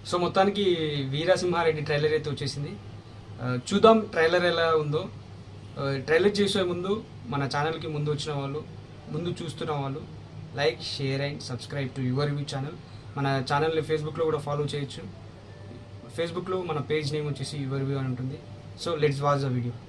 so మొత్తానికి Veera Simha Reddy trailer అయితే వచ్చేసింది ఆ, చూద్దాం ట్రైలర్ ఎలా ఉందో ఆ, ట్రైలర్ చేసే ముందు మన ఛానల్కి ముందు వచ్చిన వాళ్ళు ముందు చూస్తున్న వాళ్ళు like share and subscribe to your view channel మన ఛానల్ని ఫేస్బుక్లో కూడా ఫాలో చేయొచ్చు ఫేస్బుక్లో మన పేజ్ నేమ్ వచ్చేసి యువర్ వ్యూ అని ఉంటుంది so let's watch the video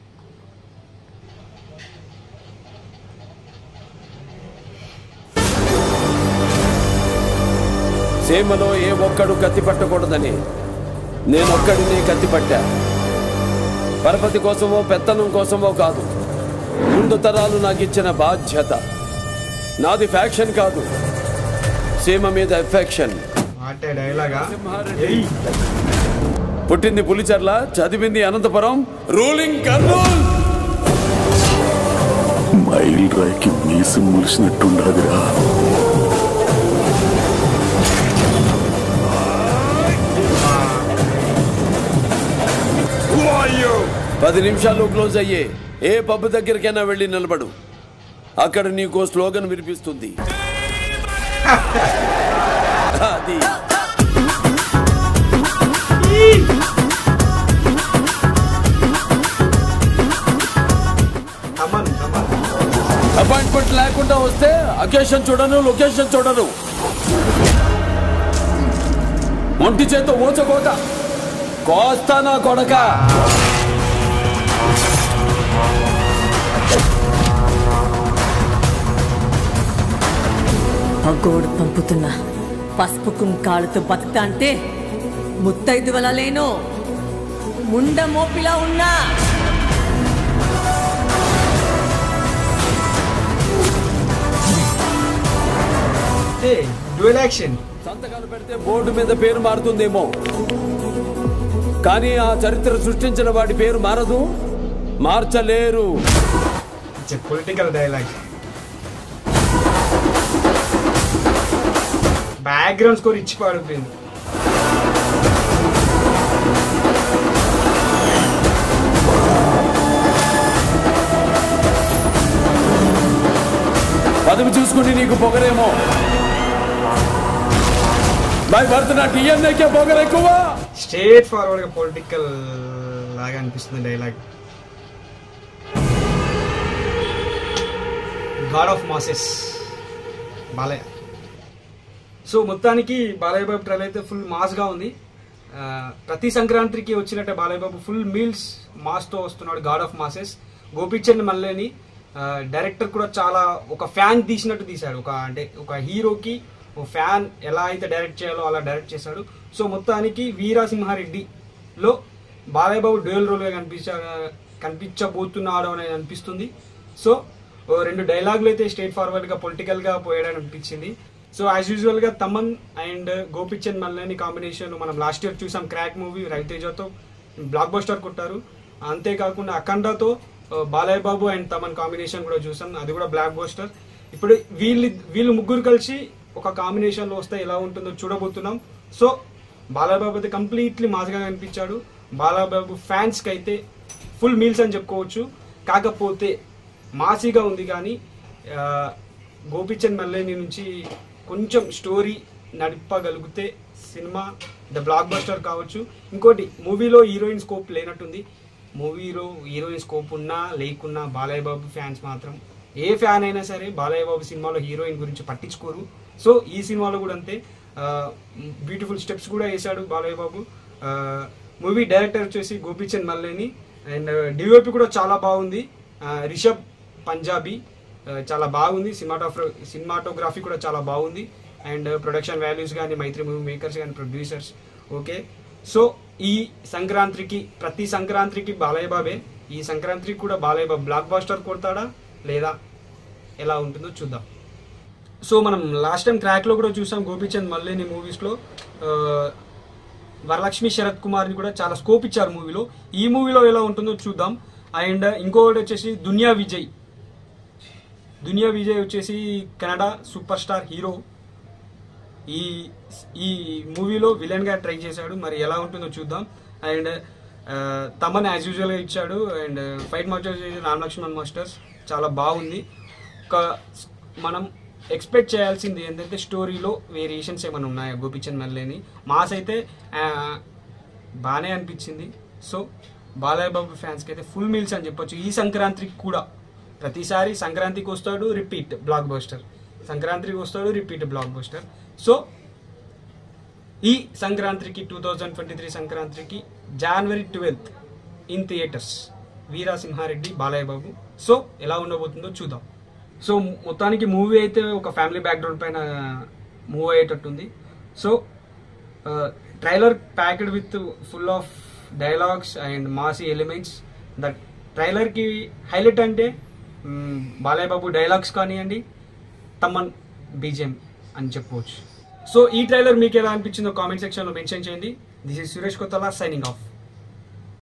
సీమలో ఏ ఒక్కడు కత్తి పట్టకూడదని నేనొక్కడినే కత్తి పట్టా పరపతి కోసమో పెత్తనం కోసమో కాదు ముందు తరాలు నాకు ఇచ్చిన బాధ్యత నాది ఫ్యాక్షన్ కాదు సీమ మీద ఎఫెక్షన్ వాటే డైలాగా పుట్టింది పులిచర్ల చదివింది అనంతపురం రూలింగ్ కర్నూల్ మైల్ రాయికి మీసం ములిసినట్టుండదురా పది నిమిషాలు క్లోజ్ అయ్యే ఏ పబ్ దగ్గరికైనా వెళ్ళి నిలబడు అక్కడ నీకో స్లోగన్ వినిపిస్తుంది అది కమన్ కమన్ అపాయింట్మెంట్ లేకుండా వస్తే అకేషన్ చూడను లొకేషన్ చూడను ఒంటి చేత ఊచకోత కోస్తా నా కొడక పగోడు పంపుతున్న పసుపు కుంకాలతో బతుకుతా అంటే ముత్తైదు వల లేను ముండ మోపిలా ఉన్నా ఏ డ్యూయల్ యాక్షన్ సంతకాలు పెడితే బోర్డు మీద పేరు మారుతుందేమో కానీ ఆ చరిత్ర సృష్టించిన వాడి పేరు మారదు మార్చలేరు it's political dialogue background score ఇచ్చి పాడిపోయింది పదవి చూసుకుని నీకు పొగరేమో బై భర్త నా టీఎన్ఏకే పొగరెక్కువ స్ట్రేట్ ఫార్వర్డ్ గా పొలిటికల్ లాగా అనిపిస్తుంది dialogue god of masses Balayya so మొత్తానికి బాలయ్య బాబు ట్రైల్ అయితే ఫుల్ మాస్గా ఉంది ఆ, ప్రతి సంక్రాంతికి వచ్చినట్టే బాలయ్య బాబు ఫుల్ మీల్స్ మాస్తో వస్తున్నాడు god of masses Gopichand Malineni ఆ, డైరెక్టర్ కూడా చాలా ఒక ఫ్యాన్ తీసినట్టు తీశాడు ఒక అంటే ఒక హీరోకి ఒక ఫ్యాన్ ఎలా అయితే డైరెక్ట్ చేయాలో అలా డైరెక్ట్ చేశాడు సో మొత్తానికి వీరాసింహారెడ్డిలో బాలయ్య బాబు డ్యూయల్ రోల్గా కనిపించ కనిపించబోతున్నాడు అని అనిపిస్తుంది సో ఓ రెండు డైలాగులు అయితే స్ట్రేట్ ఫార్వర్డ్ గా పొలిటికల్ గా పోయాడని అనిపించింది సో యాజ్ యూజువల్ గా తమన్ అండ్ గోపిచంద్ మల్లని కాంబినేషన్ మనం లాస్ట్ ఇయర్ చూసాం క్రాక్ మూవీ రవితేజతో బ్లాక్ బస్టర్ కొట్టారు అంతేకాకుండా అఖండతో ఆ, బాలయ్య బాబు అండ్ తమన్ కాంబినేషన్ కూడా చూసాం అది కూడా బ్లాక్ బస్టర్ ఇప్పుడు వీళ్ళు వీళ్ళు ముగ్గురు కలిసి ఒక కాంబినేషన్ లో వస్తే ఎలా ఉంటుందో చూడబోతున్నాం సో బాలయ్య బాబు అయితే కంప్లీట్లీ మాస్గా కనిపించాడు బాలయ్య బాబు ఫ్యాన్స్ కి అయితే ఫుల్ మీల్స్ అని చెప్పుకోవచ్చు కాకపోతే మాసీగా ఉంది కానీ ఆ, గోపిచంద్ మల్లేని నుంచి కొంచెం స్టోరీ నడిపగలిగితే సినిమా ద బ్లాక్ బస్టర్ కావచ్చు ఇంకోటి మూవీలో హీరోయిన్ స్కోప్ లేనట్టుంది మూవీలో హీరోయిన్ స్కోప్ ఉన్నా లేకున్నా బాలయ్య బాబు ఫ్యాన్స్ మాత్రం ఏ ఫ్యాన్ అయినా సరే బాలయ్య బాబు సినిమాలో హీరోయిన్ గురించి పట్టించుకోరు సో ఈ సినిమాలో కూడా అంతే బ్యూటిఫుల్ స్టెప్స్ కూడా వేశాడు బాలయ్య బాబు మూవీ డైరెక్టర్ వచ్చేసి గోపీచంద్ మల్లేని అండ్ డిఓపి కూడా చాలా బాగుంది ఆ, రిషబ్ పంజాబీ ఆ, చాలా బాగుంది సినిమాటోగ్ర సినిమాటోగ్రఫీ కూడా చాలా బాగుంది అండ్ ప్రొడక్షన్ వాల్యూస్ కానీ మైత్రి మూవీ మేకర్స్ కానీ ప్రొడ్యూసర్స్ ఓకే సో ఈ సంక్రాంతికి ప్రతి సంక్రాంతికి బాలయ్య బాబే ఈ సంక్రాంతికి కూడా బాలయ్య బాబు బ్లాక్ బాస్టర్ కొడతాడా లేదా ఎలా ఉంటుందో చూద్దాం సో మనం లాస్ట్ టైం ట్రాక్లో కూడా చూసాం గోపీచంద్ మల్లేని మూవీస్లో వరలక్ష్మి శరత్ కుమార్ని కూడా చాలా స్కోప్ ఇచ్చారు మూవీలో ఈ మూవీలో ఎలా ఉంటుందో చూద్దాం అండ్ ఇంకొకటి వచ్చేసి దునియా విజయ్ దునియా విజయ్ వచ్చేసి కెనడా సూపర్ స్టార్ హీరో ఈ ఈ మూవీలో విలన్ గా ట్రై చేశాడు మరి ఎలా ఉంటుందో చూద్దాం అండ్ తమన్ యాజ్ యూజువల్ గా ఇచ్చాడు and fight masters Ram Lakshman masters చాలా బాగుంది ఒక మనం ఎక్స్పెక్ట్ చేయాల్సింది ఏంటంటే స్టోరీలో వేరియేషన్స్ ఏమైనా ఉన్నాయా గోపిచంద్ మల్లేని మాస్ అయితే ఆ, బాగానే అనిపించింది సో బాలయ్య బాబు ఫ్యాన్స్కి అయితే ఫుల్ మీల్స్ అని చెప్పొచ్చు ఈ సంక్రాంతికి కూడా ప్రతిసారి సంక్రాంతికి వస్తాడు రిపీట్ బ్లాక్ బస్టర్ సంక్రాంతికి వస్తాడు రిపీట్ బ్లాక్ బస్టర్ సో ఈ సంక్రాంతికి టూ థౌజండ్ ట్వంటీ త్రీ సంక్రాంతికి January twelfth in theatres Veera Simha బాలయ్య బాబు సో ఎలా ఉండబోతుందో చూద్దాం సో మొత్తానికి మూవీ అయితే ఒక ఫ్యామిలీ బ్యాక్గ్రౌండ్ పైన మూవ్ అయ్యేటట్టుంది so trailer packed with full of dialogues and massy elements that ట్రైలర్కి హైలైట్ అంటే మ్, బాలయ్య బాబు డైలాగ్స్ కానివ్వండి తమ్మన్ బీజిఎం అని చెప్పవచ్చు సో ఈ ట్రైలర్ మీకు ఎలా అనిపించిందో కామెంట్ సెక్షన్లో మెన్షన్ చేయండి this is Suresh Kothala signing of